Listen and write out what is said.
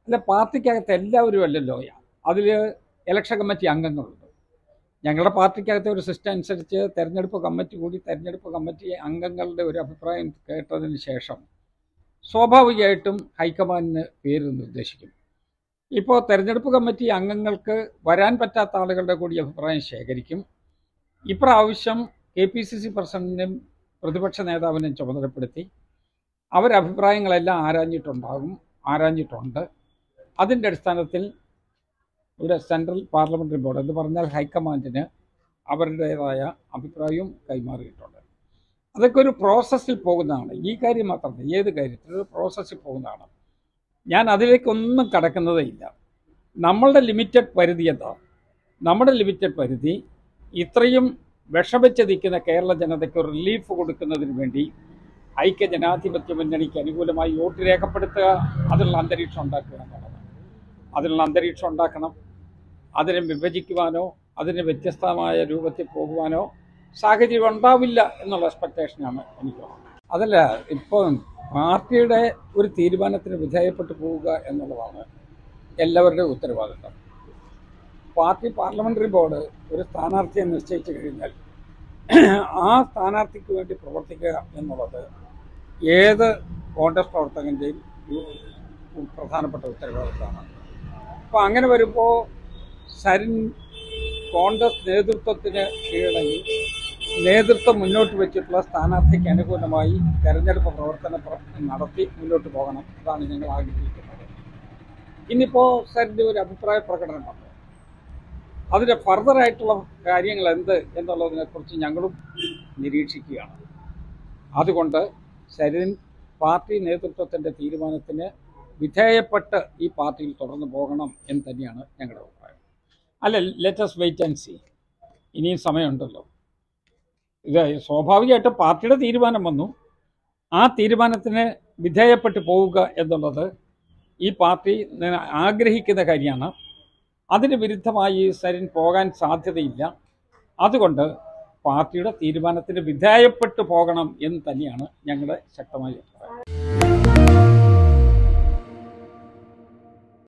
അല്ല പാർട്ടിക്കകത്ത് എല്ലാവരും അല്ലല്ലോ അതിൽ ഇലക്ഷൻ കമ്മിറ്റി അംഗങ്ങളുണ്ട് ഞങ്ങളുടെ പാർട്ടിക്കകത്തെ ഒരു സിസ്റ്റം അനുസരിച്ച് തെരഞ്ഞെടുപ്പ് കമ്മിറ്റി കൂടി തെരഞ്ഞെടുപ്പ് കമ്മിറ്റി അംഗങ്ങളുടെ ഒരു അഭിപ്രായം കേട്ടതിന് ശേഷം സ്വാഭാവികമായിട്ടും ഹൈക്കമാൻഡിന് പേര് നിർദ്ദേശിക്കും ഇപ്പോൾ തെരഞ്ഞെടുപ്പ് കമ്മിറ്റി അംഗങ്ങൾക്ക് വരാൻ പറ്റാത്ത ആളുകളുടെ കൂടി അഭിപ്രായം ശേഖരിക്കും ഇപ്രാവശ്യം കെ പി സി സി പ്രസിഡന്റിനും പ്രതിപക്ഷ നേതാവിനെയും ചുമതലപ്പെടുത്തി അവരഭിപ്രായങ്ങളെല്ലാം ആരാഞ്ഞിട്ടുണ്ടാകും ആരാഞ്ഞിട്ടുണ്ട് അതിൻ്റെ അടിസ്ഥാനത്തിൽ ഇവിടെ സെൻട്രൽ പാർലമെൻ്ററി ബോർഡ് എന്ന് പറഞ്ഞാൽ ഹൈക്കമാൻഡിന് അവരുടേതായ അഭിപ്രായവും കൈമാറിയിട്ടുണ്ട് അതൊക്കെ ഒരു പ്രോസസ്സിൽ പോകുന്നതാണ് ഈ കാര്യം മാത്രമല്ല ഏത് കാര്യത്തിലും ഒരു പ്രോസസ്സിൽ പോകുന്നതാണ് ഞാൻ അതിലേക്കൊന്നും കടക്കുന്നതേ ഇല്ല നമ്മളുടെ ലിമിറ്റഡ് പരിധി എന്താ നമ്മുടെ ലിമിറ്റഡ് പരിധി ഇത്രയും വിഷമിച്ച് നിൽക്കുന്ന കേരള ജനതയ്ക്ക് ഒരു റിലീഫ് കൊടുക്കുന്നതിന് വേണ്ടി ഐക്യ ജനാധിപത്യ മുന്നണിക്ക് അനുകൂലമായി വോട്ട് രേഖപ്പെടുത്തുക അതിനുള്ള അന്തരീക്ഷം ഉണ്ടാക്കുക എന്നുള്ളതാണ് അതിനുള്ള അന്തരീക്ഷം ഉണ്ടാക്കണം അതിനെ വിഭജിക്കുവാനോ അതിന് വ്യത്യസ്തമായ രൂപത്തിൽ പോകുവാനോ സാഹചര്യം ഉണ്ടാവില്ല എന്നുള്ള എക്സ്പെക്റ്റേഷനാണ് എനിക്കുള്ളത് അതല്ല ഇപ്പോൾ പാർട്ടിയുടെ ഒരു തീരുമാനത്തിന് വിധേയപ്പെട്ടു പോവുക എന്നുള്ളതാണ് എല്ലാവരുടെയും ഉത്തരവാദിത്തം പാർട്ടി പാർലമെൻ്ററി ബോർഡ് ഒരു സ്ഥാനാർത്ഥിയെ നിശ്ചയിച്ചു കഴിഞ്ഞാൽ ആ സ്ഥാനാർത്ഥിക്ക് വേണ്ടി പ്രവർത്തിക്കുക എന്നുള്ളത് ഏത് കോൺഗ്രസ് പ്രവർത്തകൻ്റെയും ഒരു പ്രധാനപ്പെട്ട ഉത്തരവാദിത്തമാണ് അപ്പോൾ അങ്ങനെ വരുമ്പോൾ സരിൻ കോൺഗ്രസ് നേതൃത്വത്തിന് കീഴടങ്ങി നേതൃത്വം മുന്നോട്ട് വെച്ചിട്ടുള്ള സ്ഥാനാർത്ഥിക്ക് അനുകൂലമായി തെരഞ്ഞെടുപ്പ് പ്രവർത്തനം പ്ര- നടത്തി മുന്നോട്ട് പോകണം അതാണ് ഞങ്ങൾ ആഗ്രഹിക്കുന്നത് ഇനിയിപ്പോൾ സരിൻ്റെ ഒരു അഭിപ്രായ പ്രകടനം വന്നു അതിൻ്റെ ഫർദറായിട്ടുള്ള കാര്യങ്ങൾ എന്ത് എന്നുള്ളതിനെക്കുറിച്ച് ഞങ്ങളും നിരീക്ഷിക്കുകയാണ് അതുകൊണ്ട് സരിൻ പാർട്ടി നേതൃത്വത്തിൻ്റെ തീരുമാനത്തിന് വിധേയപ്പെട്ട് ഈ പാർട്ടിയിൽ തുടർന്ന് പോകണം എന്ന് തന്നെയാണ് ഞങ്ങളുടെ അഭിപ്രായം അല്ല ലെറ്റസ് വെയിറ്റ് ആൻഡ് സി ഇനിയും സമയമുണ്ടല്ലോ ഇത് സ്വാഭാവികമായിട്ടും പാർട്ടിയുടെ തീരുമാനം വന്നു ആ തീരുമാനത്തിന് വിധേയപ്പെട്ട് പോവുക എന്നുള്ളത് ഈ പാർട്ടി ന- ആഗ്രഹിക്കുന്ന കാര്യമാണ് അതിന് വിരുദ്ധമായി സരിൻ പോകാൻ സാധ്യതയില്ല അതുകൊണ്ട് പാർട്ടിയുടെ തീരുമാനത്തിന് വിധേയപ്പെട്ടു പോകണം എന്ന് തന്നെയാണ് ഞങ്ങളുടെ ശക്തമായ അഭിപ്രായം